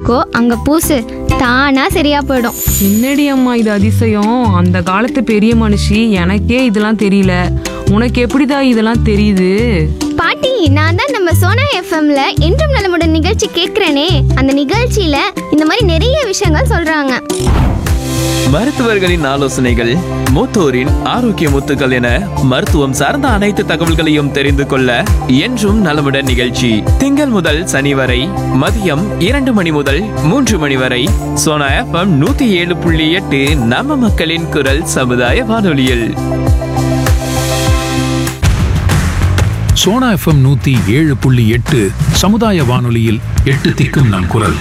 இருக்கோ அங்க பூசு தானா சரியா போயிடும் என்னடி அம்மா இது அதிசயம் அந்த காலத்து பெரிய மனுஷி எனக்கே இதெல்லாம் தெரியல உனக்கு எப்படிதான் இதெல்லாம் தெரியுது பாட்டி நான் தான் நம்ம சோனா எஃப்எம்ல என்றும் நலமுடன் நிகழ்ச்சி கேட்கிறேனே அந்த நிகழ்ச்சியில இந்த மாதிரி நிறைய விஷயங்கள் சொல்றாங்க மருத்துவர்களின் ஆலோசனைகள் மூத்தோரின் ஆரோக்கிய முத்துக்கள் என மருத்துவம் சார்ந்த அனைத்து தகவல்களையும் தெரிந்து கொள்ள என்றும் நலமுடன் நிகழ்ச்சி திங்கள் முதல் சனி வரை மதியம் இரண்டு மணி முதல் மூன்று மணி வரை சோனா எஃப்எம் நூத்தி ஏழு புள்ளி எட்டு நம்ம மக்களின் குரல் சமுதாய வானொலியில் சோனா எஃப்எம் நூத்தி ஏழு புள்ளி எட்டு சமுதாய வானொலியில் எட்டு திக்கும் நம் குரல்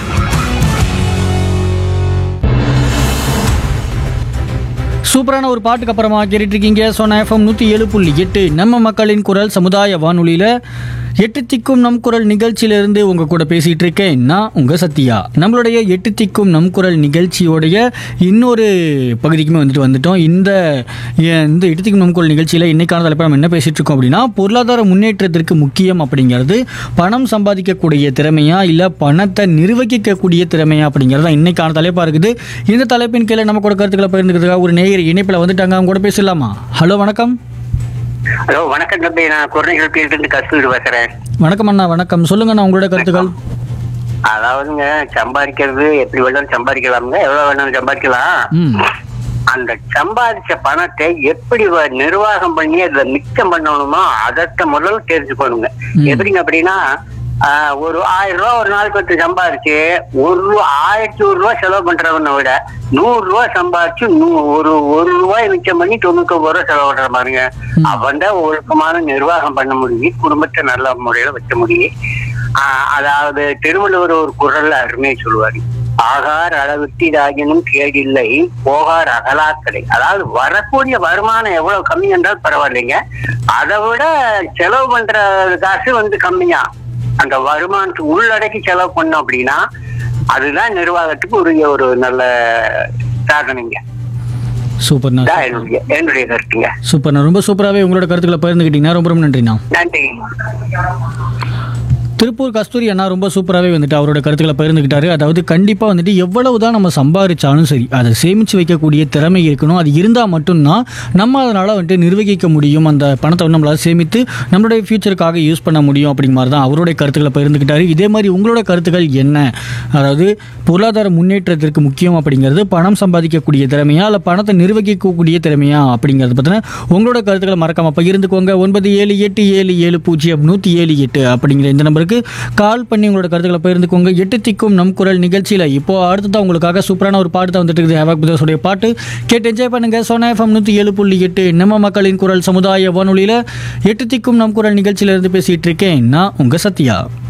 சூப்பரான ஒரு பாட்டுக்கு அப்புறமா கேட்டுட்டு இருக்கீங்க சோனா எஃப்எம் நூற்றி ஏழு புள்ளி எட்டு நம்ம மக்களின் குரல் சமுதாய வானொலியில் எட்டு திக்கும் நம் குரல் நிகழ்ச்சியிலிருந்து உங்கள் கூட பேசிகிட்டு இருக்கேன் நான் உங்கள் சத்யா நம்மளுடைய எட்டு திக்கும் நம் குரல் நிகழ்ச்சியோடைய இன்னொரு பகுதிக்குமே வந்துட்டு வந்துட்டோம் இந்த இந்த எட்டு திக்கும் நம் குரல் நிகழ்ச்சியில் இன்னைக்கான தலைப்பு நம்ம என்ன பேசிகிட்டு இருக்கோம் அப்படின்னா பொருளாதார முன்னேற்றத்திற்கு முக்கியம் அப்படிங்கிறது பணம் சம்பாதிக்கக்கூடிய திறமையா இல்லை பணத்தை நிர்வகிக்கக்கூடிய திறமையா அப்படிங்கிறது தான் இன்னைக்கான தலைப்பாக இருக்குது இந்த தலைப்பின் கீழே நம்ம கூட கருத்துக்களை பகிர்ந்துக்கிறதுக்காக ஒரு நேயர் இணைப்பில் வந்துட்டாங்க அவங்க கூட பேசலாமா ஹலோ வணக்கம் ஹலோ வணக்கம் தம்பி நான் குறைகள் இருந்து கஸ்தூரி பேசுறேன் வணக்கம் அண்ணா வணக்கம் சொல்லுங்க அண்ணா உங்களோட கருத்துக்கள் அதாவதுங்க சம்பாதிக்கிறது எப்படி வேணாலும் சம்பாதிக்கலாமுங்க எவ்வளவு வேணாலும் சம்பாதிக்கலாம் ம் அந்த சம்பாதிச்ச பணத்தை எப்படி வ- நிர்வாகம் பண்ணி அதுல மிச்சம் பண்ணணுமோ அதத்த முதல்ல தெரிஞ்சுக்கணுங்க எப்படிங்க அப்படின்னா ஆஹ், ஒரு ஆயிரம் ரூபாய் ஒரு நாளுக்கு ஒருத்தர் சம்பாதிச்சு ஒரு ரூபா ஆயிரத்தி ஒரு ரூபாய் செலவு பண்றவனை விட நூறு ரூபாய் சம்பாதிச்சு நூ- ஒரு ஒரு ரூபாய் மிச்சம் பண்ணி தொண்ணூத்தி ஒன்பது ரூபாய் செலவு பண்ற பாருங்க அவன் தான் ஒழுக்கமான நிர்வாகம் பண்ண முடியும் குடும்பத்தை நல்ல முறையில வைக்க முடியும் ஆஹ், அதாவது திருவள்ளுவர் ஒரு குரல்ல அருமையை சொல்லுவாரு ஆகார் அளவிட்டிதாகினும் கேடில்லை போகார் அகலாக்கடை அதாவது வரக்கூடிய வருமானம் எவ்வளவு கம்மி என்றால் பரவாயில்லைங்க அதை விட செலவு பண்ற காசு வந்து கம்மியா அந்த வருமானத்துக்கு உள்ளடக்கி செலவு பண்ணோம் அப்படின்னா அதுதான் நிர்வாகத்துக்கு உரிய ஒரு நல்ல சாதனைங்க சூப்பர்ண்ணா இதான் என்னுடைய என்னுடைய கருத்துங்க சூப்பர்ண்ணா ரொம்ப சூப்பராகவே உங்களோட கருத்துக்களை பகிர்ந்துக்கிட்டீங்கன்னா ரொம்ப ரொம்ப நன்றிண்ணா நன்றி திருப்பூர் கஸ்தூரி அண்ணா ரொம்ப சூப்பராகவே வந்துட்டு அவரோட கருத்துக்களை பகிர்ந்துக்கிட்டாரு அதாவது கண்டிப்பாக வந்துட்டு எவ்வளவு தான் நம்ம சம்பாதிச்சாலும் சரி அதை சேமித்து வைக்கக்கூடிய திறமை இருக்கணும் அது இருந்தால் மட்டும்தான் நம்ம அதனால் வந்துட்டு நிர்வகிக்க முடியும் அந்த பணத்தை வந்து நம்மளால் சேமித்து நம்மளுடைய ஃபியூச்சருக்காக யூஸ் பண்ண முடியும் அப்படிங்கிற மாதிரி தான் அவருடைய கருத்துக்களை பகிர்ந்துக்கிட்டாரு இதே மாதிரி உங்களோட கருத்துக்கள் என்ன அதாவது பொருளாதார முன்னேற்றத்திற்கு முக்கியம் அப்படிங்கிறது பணம் சம்பாதிக்கக்கூடிய திறமையா இல்லை பணத்தை நிர்வகிக்கக்கூடிய திறமையா அப்படிங்கிறத பற்றின உங்களோட கருத்துக்களை மறக்காம பகிர்ந்துக்கோங்க ஒன்பது ஏழு எட்டு ஏழு ஏழு பூஜ்ஜியம் நூற்றி ஏழு எட்டு அப்படிங்கிற இந்த நம்பருக்கு கால் பண்ணி உங்களோட கருத்துக்களை பகிர்ந்துக்கோங்க எட்டு திக்கும் நம் குரல் நிகழ்ச்சியில் இப்போ அடுத்ததான் உங்களுக்காக சூப்பரான ஒரு பாட்டு தான் வந்துட்டு இருக்குது ஹேவாக் பிரதர்ஸோடைய பாட்டு கேட்டு என்ஜாய் பண்ணுங்க சோனா எஃப்எம் நூற்றி ஏழு புள்ளி எட்டு நம்ம மக்களின் குரல் சமுதாய வானொலியில் எட்டு திக்கும் நம் குரல் நிகழ்ச்சியிலிருந்து பேசிட்டு இருக்கேன் நான் உங்கள் சத்யா